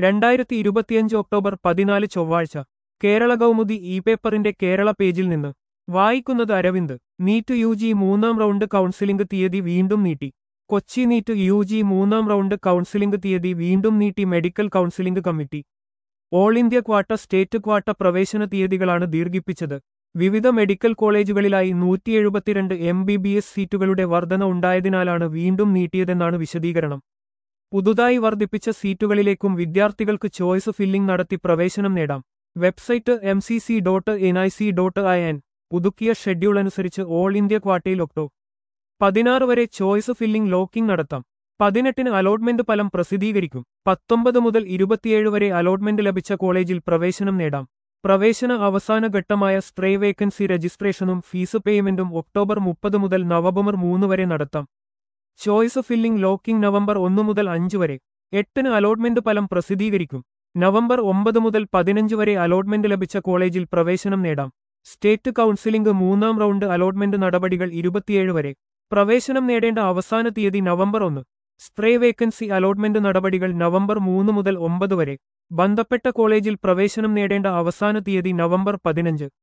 രണ്ടായിരത്തി ഇരുപത്തിയഞ്ച് ഒക്ടോബർ പതിനാല് ചൊവ്വാഴ്ച കേരള കൗമുദി ഇ പേപ്പറിന്റെ കേരള പേജിൽ നിന്ന് വായിക്കുന്നത് അരവിന്ദ് നീറ്റ് യു ജി മൂന്നാം റൗണ്ട് കൗൺസിലിംഗ് തീയതി വീണ്ടും നീട്ടി കൊച്ചി നീറ്റ് യു ജി മൂന്നാം റൗണ്ട് കൗൺസിലിംഗ് തീയതി വീണ്ടും നീട്ടി medical counselling committee all India quota state quota പ്രവേശന തീയതികളാണ് ദീർഘിപ്പിച്ചത് വിവിധ മെഡിക്കൽ കോളേജുകളിലായി നൂറ്റി എഴുപത്തിരണ്ട് എം ബി ബി എസ് സീറ്റുകളുടെ വർധന ഉണ്ടായതിനാലാണ് വീണ്ടും നീട്ടിയതെന്നാണ് വിശദീകരണം പുതുതായി വർദ്ധിപ്പിച്ച സീറ്റുകളിലേക്കും വിദ്യാർത്ഥികൾക്ക് ചോയ്സ് ഫില്ലിംഗ് നടത്തി പ്രവേശനം നേടാം website M C C dot N I C dot I N പുതുക്കിയ ഷെഡ്യൂൾ അനുസരിച്ച് ഓൾ ഇന്ത്യ ക്വാട്ടയിൽ ഒക്ടോ പതിനാറ് വരെ ചോയ്സ് ഫില്ലിംഗ് ലോക്കിംഗ് നടത്താം പതിനെട്ടിന് അലോട്ട്മെന്റ് ഫലം പ്രസിദ്ധീകരിക്കും പത്തൊമ്പത് മുതൽ ഇരുപത്തിയേഴ് വരെ അലോട്ട്മെന്റ് ലഭിച്ച കോളേജിൽ പ്രവേശനം നേടാം പ്രവേശന അവസാന ഘട്ടമായ സ്ട്രേ വേക്കൻസി രജിസ്ട്രേഷനും ഫീസ് പേയ്മെന്റും ഒക്ടോബർ മുപ്പത് മുതൽ നവംബർ മൂന്ന് വരെ നടത്താം ചോയ്സ് ഫില്ലിംഗ് ലോക്കിംഗ് നവംബർ ഒന്ന് മുതൽ അഞ്ച് വരെ എട്ടിന് അലോട്ട്മെന്റ് ഫലം പ്രസിദ്ധീകരിക്കും നവംബർ ഒമ്പത് മുതൽ പതിനഞ്ച് വരെ അലോട്ട്മെന്റ് ലഭിച്ച കോളേജിൽ പ്രവേശനം നേടാം സ്റ്റേറ്റ് കൗൺസിലിംഗ് മൂന്നാം റൗണ്ട് അലോട്ട്മെന്റ് നടപടികൾ ഇരുപത്തിയേഴ് വരെ പ്രവേശനം നേടേണ്ട അവസാന തീയതി നവംബർ ഒന്ന് സ്പ്രേ വേക്കൻസി അലോട്ട്മെന്റ് നടപടികൾ നവംബർ മൂന്ന് മുതൽ ഒമ്പത് വരെ ബന്ധപ്പെട്ട കോളേജിൽ പ്രവേശനം നേടേണ്ട അവസാന തീയതി നവംബർ പതിനഞ്ച്